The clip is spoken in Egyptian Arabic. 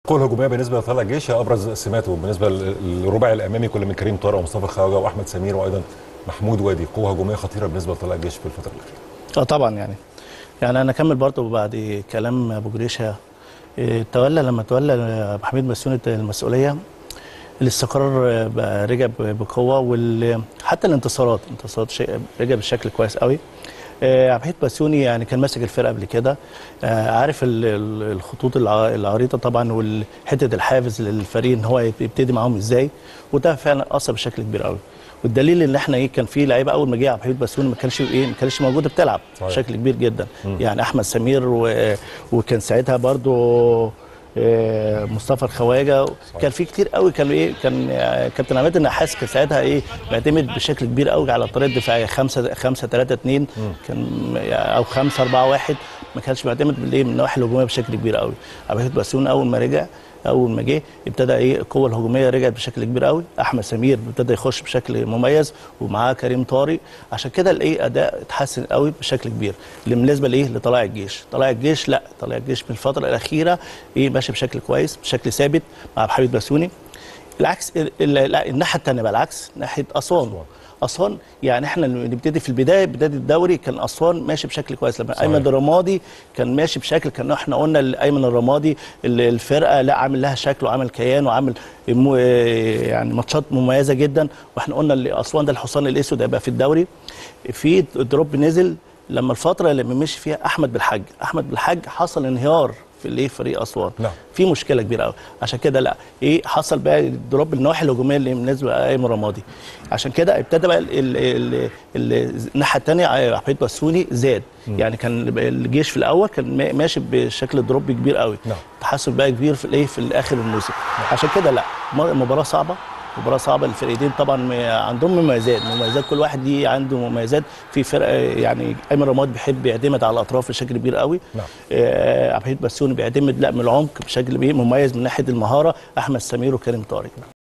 القوه الهجوميه بالنسبه لطلع الجيش هي ابرز سماته بالنسبه للرباعي الامامي كل من كريم طارق ومصطفى خواجه واحمد سمير وايضا محمود وادي قوه هجوميه خطيره بالنسبه لطلع الجيش في الفتره الاخيره اه طبعا يعني يعني انا اكمل برضه بعد كلام ابو جريشه إيه، تولى لما تولى ابو حميد بسيوني المسؤوليه الاستقرار بقى رجع بقوه وحتى الانتصارات انتصارات شيء رجع بشكل كويس قوي آه، عبد الحميد بسيوني يعني كان ماسك الفرقه قبل كده آه، عارف ال- ال- الخطوط الع- العريضه طبعا وحته الحافز للفريق ان هو يبتدي معاهم ازاي وده فعلا اثر بشكل كبير قوي والدليل ان احنا ايه كان في لعيبه اول ما جه عبد الحميد بسيوني ما كانش ايه ما كانش موجوده بتلعب صحيح. بشكل كبير جدا يعني احمد سمير و... وكان ساعتها برضو آه، مصطفى الخواجه كان في كتير قوي كان ايه كان آه، كابتن عماد النحاس كان ساعتها ايه بيعتمد بشكل كبير قوي على الطريقه الدفاعيه 5 5 3 2 كان او 5 4 1 ما كانش بيعتمد بالايه من النواحي الهجوميه بشكل كبير قوي عبد الحميد بسيون اول ما رجع اول ما جه ابتدى ايه القوه الهجوميه رجعت بشكل كبير قوي احمد سمير ابتدى يخش بشكل مميز ومعاه كريم طارق عشان كده الايه اداء اتحسن قوي بشكل كبير اللي بالنسبه لايه لطلائع الجيش طلائع الجيش لا طلائع الجيش من الفتره الاخيره ايه ماشي بشكل كويس بشكل ثابت مع عبد الحميد بسيوني العكس ال- ال- لا، الناحيه الثانيه بقى العكس ناحيه اسوان اسوان يعني احنا نبتدي في البدايه بدايه الدوري كان اسوان ماشي بشكل كويس لما صحيح. ايمن الرمادي كان ماشي بشكل كان احنا قلنا ال- ايمن الرمادي ال- الفرقه لا عامل لها شكل وعامل كيان وعامل مو- يعني ماتشات مميزه جدا واحنا قلنا اللي اسوان ده الحصان الاسود هيبقى في الدوري في دروب نزل لما الفتره اللي مشي فيها احمد بالحاج احمد بالحاج حصل انهيار في الايه فريق اسوان نعم. في مشكله كبيره قوي عشان كده لا ايه حصل بقى دروب النواحي الهجوميه اللي بالنسبه لايمن رمادي عشان كده ابتدى بقى ال- ال- ال- ال- الناحيه الثانيه عبد الحميد بسوني زاد يعني كان الجيش في الاول كان ما- ماشي بشكل دروب كبير قوي نعم. تحسن بقى كبير في الايه في الاخر الموسم عشان كده لا م- مباراه صعبه مباراه صعبه الفرقتين طبعا م- عندهم مميزات مميزات كل واحد ليه عنده مميزات في فرقه يعني ايمن رماد بيحب يعتمد على الاطراف بشكل كبير قوي نعم. آه، عبد الحميد بسيوني بيعتمد لا من العمق بشكل بيه مميز من ناحيه المهاره احمد سمير وكريم طارق